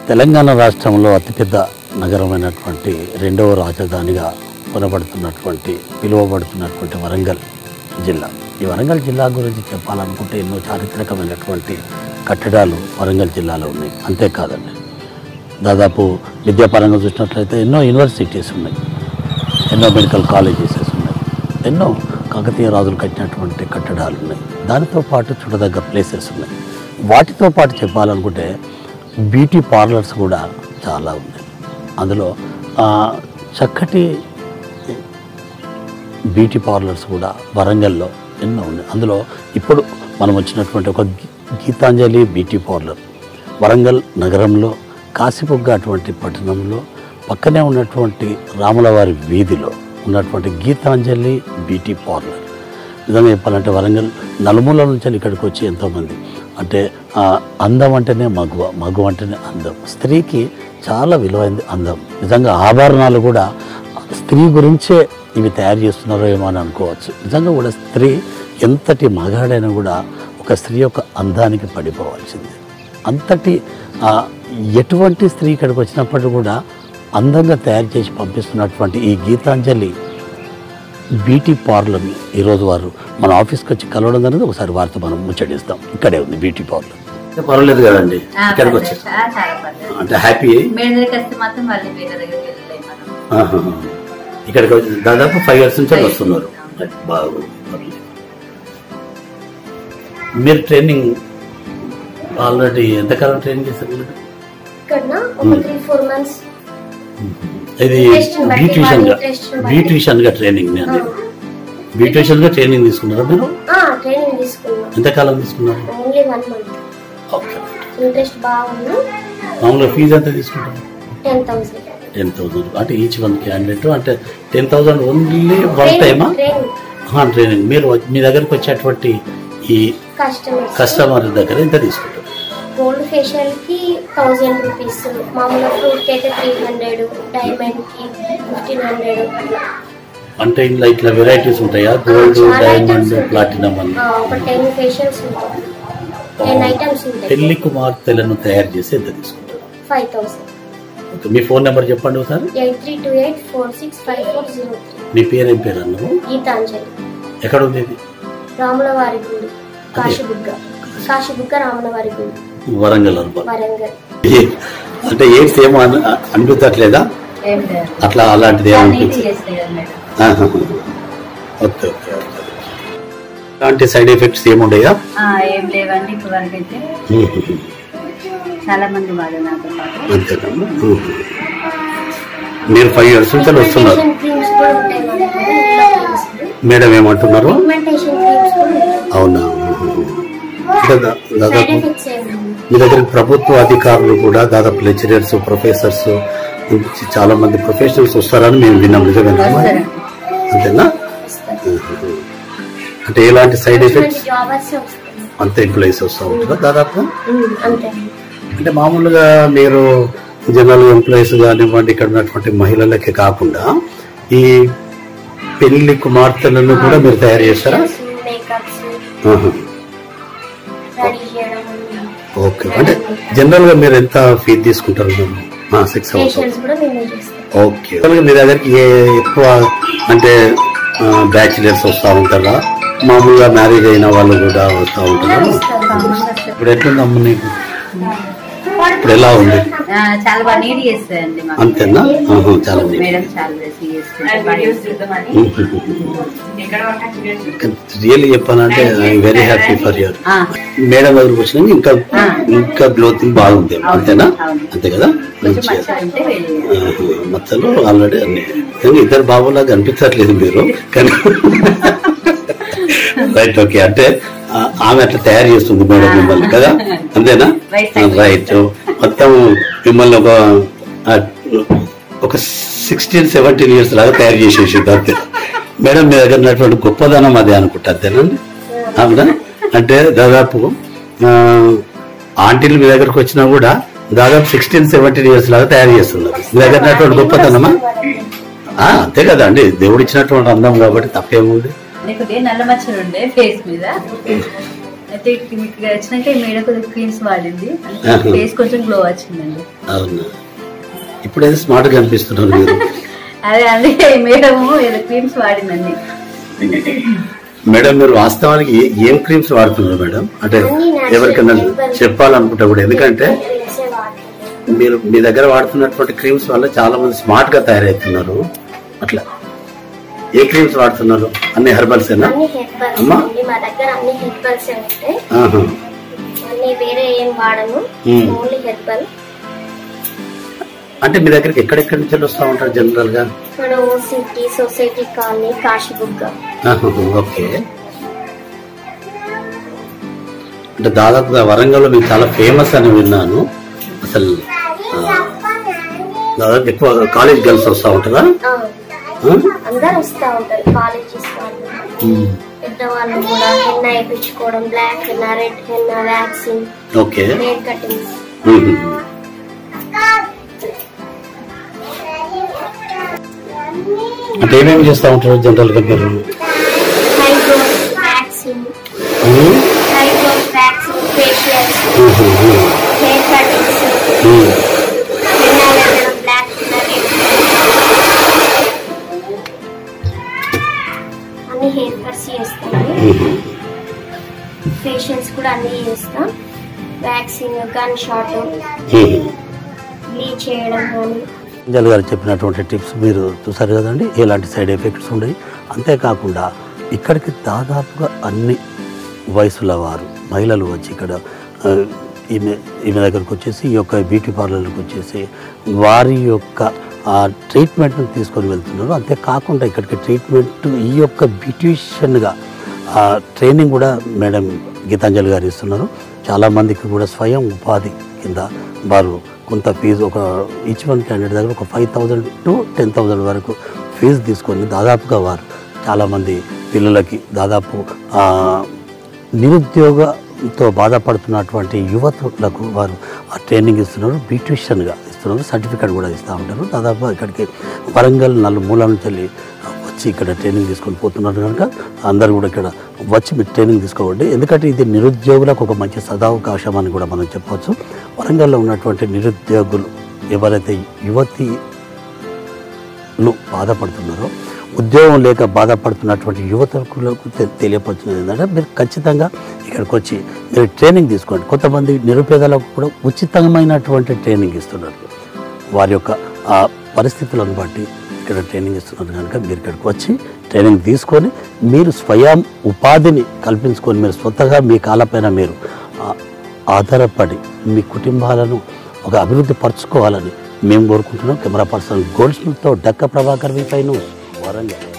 తెలంగాణ రాష్ట్రంలో అతిపెద్ద నగరమైనటువంటి రెండవ రాజధానిగా కొనబడుతున్నటువంటి పిలువబడుతున్నటువంటి వరంగల్ జిల్లా ఈ వరంగల్ జిల్లా గురించి చెప్పాలనుకుంటే ఎన్నో చారిత్రకమైనటువంటి కట్టడాలు వరంగల్ జిల్లాలో ఉన్నాయి అంతేకాదండి దాదాపు విద్యాపరంగా చూసినట్లయితే ఎన్నో యూనివర్సిటీస్ ఉన్నాయి ఎన్నో మెడికల్ కాలేజెస్ ఉన్నాయి ఎన్నో కాకతీయ రాజులు కట్టినటువంటి కట్టడాలు ఉన్నాయి దానితో పాటు చూడదగ్గ ప్లేసెస్ ఉన్నాయి వాటితో పాటు చెప్పాలనుకుంటే బ్యూటీ పార్లర్స్ కూడా చాలా ఉన్నాయి అందులో ఆ, చక్కటి బ్యూటీ పార్లర్స్ కూడా వరంగల్లో ఎన్నో ఉన్నాయి అందులో ఇప్పుడు మనం వచ్చినటువంటి ఒక గీ- గీతాంజలి బ్యూటీ పార్లర్ వరంగల్ నగరంలో కాశీబుగ్గ అటువంటి పట్టణంలో పక్కనే ఉన్నటువంటి రాములవారి వీధిలో ఉన్నటువంటి గీతాంజలి బ్యూటీ పార్లర్ నిజంగా చెప్పాలంటే వరంగల్ నలుమూల నుంచి ఇక్కడికి వచ్చి ఎంతోమంది అంటే ఆ, అందం అంటేనే మగువ మగువ అంటేనే అందం స్త్రీకి చాలా విలువైంది అందం నిజంగా ఆభరణాలు కూడా స్త్రీ గురించే ఇవి తయారు చేస్తున్నారో ఏమో అని అనుకోవచ్చు నిజంగా కూడా స్త్రీ ఎంతటి మగాడైనా కూడా ఒక స్త్రీ యొక్క అందానికి పడిపోవాల్సిందే అంతటి ఆ, ఎటువంటి స్త్రీ ఇక్కడికి వచ్చినప్పటికీ కూడా అందంగా తయారు చేసి పంపిస్తున్నటువంటి ఈ గీతాంజలి బ్యూటీ పార్లర్ని ఈరోజు వారు మన ఆఫీస్కి వచ్చి కలవడం అనేది ఒకసారి వారితో మనం ముచ్చటిస్తాం ఇక్కడే ఉంది బ్యూటీ పార్లర్ పర్వాలేదు కదండి ఆ, ఇక్కడికి పర్లేదు. వచ్చి ఆ, చాలా పర్లేదు అంటే హ్యాపీ మేడ దగ్గరికి వస్తే మాత్రం మళ్ళీ వేరే దగ్గరికి వెళ్ళలేము మనం ఇక్కడికి వచ్చి దాదాపు ఫైవ్ ఇయర్స్ నుంచి వస్తున్నారు బాగుంది పర్లేదు. మీరు ట్రైనింగ్ ఆల్రెడీ ఎంతకాలం ట్రైనింగ్ చేశారు మీరు? ఇక్కడ ఒక త్రీ ఫోర్ మంత్స్ ఇది Interest ని బట్టి, బ్యూటిషియన్ గా వాళ్ళ interest ని బట్టి. బ్యూటిషియన్ గా ట్రైనింగ్ నేను బ్యూటిషియన్ గా ట్రైనింగ్ తీసుకున్నారా మీరు ట్రైనింగ్ తీసుకున్నాం ఎంతకాలం తీసుకున్నారు only one month okay interest బాగుంది మామూలుగా ఫీజు ఎంత తీసుకుంటారు టెన్ థౌసండ్ టెన్ థౌసండ్ అంటే ఈచ్ వన్ క్యాండిడేట్ అంటే టెన్ థౌసండ్ ఓన్లీ వన్ టైమా ట్రైనింగ్ ట్రైనింగ్ మీరు వచ్చి- మీ దగ్గరకు వచ్చేటువంటి ఈ కస్టమర్స్ కస్టమర్ దగ్గర ఎంత తీసుకుంటారు గోల్డ్ ఫేషియల్ కి థౌసండ్ రూపీస్ మామూలు ఫ్రూట్ కి అయితే త్రీ హండ్రెడ్ డైమండ్ కి ఫిఫ్టీన్ హండ్రెడ్ అట్లా అంటే ఇంట్లో ఇట్లా వెరైటీస్ ఉంటాయా గోల్డ్ చాలా డైమండ్ items ఉంటాయి. ప్లాటినం అని ఆ, ఒక టెన్ ఫేషియల్స్ ఉంటాయి టెన్ ఐటమ్స్ ఉంటాయి పెళ్లి కుమార్తెలను తయారు చేసి ఎంత తీసుకుంటారు ఫైవ్ థౌసండ్ ఓకే మీ ఫోన్ నెంబర్ చెప్పండి ఒకసారి eight three two eight four six five four zero three మీ పేరు ఏం పేరు అన్నావు గీతాంజలి ఎక్కడ ఉంది ఇది రాముల వారి గుడి కాశీబుగ్గ కాశీబుగ్గ రాముల వారి గుడి వరంగల్ అర్బన్ వరంగల్ ఏ- అంటే ఏం సేమ్ అని అనిపించట్లేదా ఏం లేదు అట్లా అలాంటిది చాలా ఏమనిపించదు నీట్గా చేస్తాయి కదా మేడం ఆహా. ఓకే ఓకే ఓకే అలాంటి సైడ్ ఎఫెక్ట్స్ ఏముండయా ఆ, ఏం లేవండి ఇప్పుడు వరకు అయితే చాలా మంది వాడు నాతో పాటు అంతేనమ్మా మీరు ఫైవ్ ఇయర్స్ నుంచి వస్తున్నారు పిగ్మెంటేషన్ క్రీమ్స్ కూడా ఉంటాయి మన దగ్గర ఇంట్లో క్రీమ్స్ మేడం ఏమంటున్నారు పిగ్మెంటేషన్ క్రీమ్స్ కూడా ఉంటాయి అవునా అంటే దా- సైడ్ దాదాపు ఎఫెక్ట్స్ ఏమి ఉండవు. మీ దగ్గర ప్రభుత్వ అధికారులు కూడా దాదాపు లెక్చరర్స్ ప్రొఫెసర్స్ నుంచి చాలా మంది ప్రొఫెషనల్స్ వస్తారని మేము విన్నాం నిజమేనా వస్తారండి. అంతేనా వస్తాయి. అంటే ఎలాంటి సైడ్ మంచి ఎఫెక్ట్స్ జాబర్స్ వస్తాయి అంత ఎంప్లాయీస్ వస్తూ ఉంటారా దాదాపు ఉమ్, అంతే అంటే మామూలుగా మీరు జనరల్ ఎంప్లాయీస్ కానివ్వండి ఇక్కడ ఉన్నటువంటి మహిళలకే కాకుండా ఈ పెళ్లి కుమార్తెలను కూడా మీరు తయారు చేస్తారా మేకప్స్ ఆహా. రెడీ చేయడం ఓకే అంటే జనరల్ గా మీరు ఎంత ఫీజు తీసుకుంటారు సిక్స్ అవర్స్ ఫేషియల్స్ కూడా మేమే చేస్తాం ఓకే జనరల్గా మీ దగ్గరికి ఏ ఎక్కువ అంటే బ్యాచిలర్స్ వస్తూ ఉంటారా మామూలుగా మ్యారేజ్ అయిన వాళ్ళు కూడా వస్తూ ఉంటారా ఇప్పుడు ఎట్లుందమ్మ నీకు ఇప్పుడు ఎలా ఉంది ఆ, చాలా బాగా నీట్ చేస్తాయండి మాకు అంతేనా ఆహా, చాలా neat. మేడం చాలా చేసి రియల్లీ చెప్పాలంటే I'm very happy for your madam దగ్గరకు వచ్చినాక ఇంకా ఆ. ఇంకా గ్లోతింగ్ బాగుంది అంతేనా అవును. అంతే కదా కొంచెం మంచిగా మచ్చలు ఉంటే వేడి ఆహా, మచ్చలు ఆల్రెడీ అన్ని కానీ ఇద్దరు బాబులాగా అనిపించట్లేదు మీరు కానీ రైట్ ఓకే అంటే ఆ, ఆమె అట్లా తయారు చేస్తుంది మేడం మిమ్మల్ని కదా అంతేనా Right side. రైట్ మొత్తం మిమ్మల్ని ఒక ఆ, ఒక సిక్స్టీన్ సెవెంటీన్ ఇయర్స్ లాగా తయారు చేసేసింది అంతే మేడం మీ దగ్గర ఉన్నటువంటి గొప్పదనం అదే అనుకుంటా అంతేనండి అవునా అంటే దాదాపు ఆ, ఆంటీలు మీ దగ్గరకు వచ్చినా కూడా దాదాపు సిక్స్టీన్ సెవెంటీన్ ఇయర్స్ లాగా తయారు చేస్తున్నారు మీ దగ్గర ఉన్నటువంటి గొప్పతనమా ఆ, అంతే కదా అండి దేవుడు ఇచ్చినటువంటి అందం కాబట్టి తప్పేముంది నీకు నల్ల మచ్చలు ఉండే ఫేస్ మీద అయితే మీకు వచ్చినాక ఈ మేడ కొద్దిగా క్రీమ్స్ వాడింది ఆహా. ఫేస్ కొంచెం గ్లో వచ్చిందండి అవునా ఇప్పుడైతే స్మార్ట్గా అనిపిస్తున్నారు మీరు అదే అదే ఈ మేడము ఏదో క్రీమ్స్ వాడిందండి మేడం మీరు వాస్తవానికి ఏ- ఏం క్రీమ్స్ వాడుతున్నారు మేడం అంటే ఎవరికైనా చెప్పాలనుకుంటా కూడా ఎందుకంటే క్రీమ్సే వాడుతున్నాను మీరు మీ దగ్గర వాడుతున్నటువంటి క్రీమ్స్ వల్ల చాలా మంది స్మార్ట్ గా తయారవుతున్నారు అట్లా ఏ క్రీమ్స్ వాడుతున్నారు అన్ని హెర్బల్స్ ఏనా అన్ని హెర్బల్స్ అమ్మా. అండి మా దగ్గర అన్ని హెర్బల్స్ ఉంటాయి ఆహా. అన్ని వేరే ఏం వాడను మ్మ్. ఓన్లీ హెర్బల్ అంటే మీ దగ్గరికి ఎక్కడెక్కడి నుంచి వస్తూ ఉంటారు జనరల్ గా మన ఓసిటీ సొసైటీ కాలనీ కాశీబుగ్గ ఆహా, ఓకే అంటే దాదాపుగా వరంగల్లో మీకు చాలా ఫేమస్ అని విన్నాను అసలు ఆ, దాదాపు ఎక్కువ కాలేజ్ గర్ల్స్ వస్తూ ఉంటారా ఆ, ఆ? అందరు వస్తూ ఉంటారు కాలేజెస్ వాళ్ళు ఉమ్, పెద్దవాళ్ళు కూడా హెన్న వేయించుకోవడం black henna red henna waxing okay hair cuttings um. అంటే ఏమేమి చేస్తూ ఉంటారు జనరల్ గా మీరు hydros waxing um, hydros waxing facials um, um, hair cuttings um. Henna వేయడం బ్లాక్ హెన్న రెడ్ అన్ని హెయిర్ కట్స్ చేస్తాను ఫేషియల్స్ కూడా అన్ని చేస్తాం waxing gun shot um. Bleach చేయడం కానీ అంజల్ గారు చెప్పినటువంటి టిప్స్ మీరు చూసారు కదండి ఎలాంటి సైడ్ ఎఫెక్ట్స్ ఉండవు అంతేకాకుండా ఇక్కడికి దాదాపుగా అన్ని వయసుల వారు మహిళలు వచ్చి ఇక్కడ ఆ, ఈమె ఈమె దగ్గరకు వచ్చేసి ఈ యొక్క బ్యూటీ పార్లర్కి వచ్చేసి వారి యొక్క ఆ ట్రీట్మెంట్ని తీసుకొని వెళ్తున్నారు అంతేకాకుండా ఇక్కడికి ట్రీట్మెంట్ ఈ యొక్క బ్యూటీషియన్గా ఆ ట్రైనింగ్ కూడా మేడం గీతాంజలి గారు ఇస్తున్నారు చాలామందికి కూడా స్వయం ఉపాధి కింద వారు కొంత ఫీజు ఒక ఈచ్ వన్ క్యాండిడేట్ దగ్గర ఒక five thousand to ten thousand వరకు ఫీజు తీసుకొని దాదాపుగా వారు చాలామంది పిల్లలకి దాదాపు ఆ, నిరుద్యోగంతో బాధపడుతున్నటువంటి యువతులకు వారు ఆ ట్రైనింగ్ ఇస్తున్నారు బ్యూటిషియన్గా ఇస్తున్నారు సర్టిఫికేట్ కూడా ఇస్తూ ఉంటారు దాదాపు ఇక్కడికి వరంగల్ నలు మూల నుంచి వెళ్ళి వచ్చి ఇక్కడ ట్రైనింగ్ తీసుకొని పోతున్నారు కనుక అందరూ కూడా ఇక్కడ వచ్చి మీరు ట్రైనింగ్ తీసుకోవండి ఎందుకంటే ఇది నిరుద్యోగులకు ఒక మంచి సదావకాశం అని కూడా మనం చెప్పవచ్చు వరంగల్లో ఉన్నటువంటి నిరుద్యోగులు ఎవరైతే యువతి లు బాధపడుతున్నారో ఉద్యోగం లేక బాధపడుతున్నటువంటి యువతకులకు తె- తెలియపరుచున్నది ఏంటంటే మీరు ఖచ్చితంగా ఇక్కడికి వచ్చి మీరు ట్రైనింగ్ తీసుకోండి కొంతమంది నిరుపేదలకు కూడా ఉచితమైనటువంటి ట్రైనింగ్ ఇస్తున్నారు వారి యొక్క ఆ పరిస్థితులను బట్టి ఇక్కడ ట్రైనింగ్ ఇస్తున్నారు కనుక మీరు ఇక్కడికి వచ్చి ట్రైనింగ్ తీసుకొని మీరు స్వయం ఉపాధిని కల్పించుకొని మీరు స్వతగా మీ కాళ్ళపైన మీరు ఆ, ఆధారపడి మీ కుటుంబాలను ఒక అభివృద్ధి పరచుకోవాలని మేము కోరుకుంటున్నాం కెమెరా పర్సన్ గోల్డ్ స్మిత్తో డక్క ప్రభాకర్ విపై వరంగల్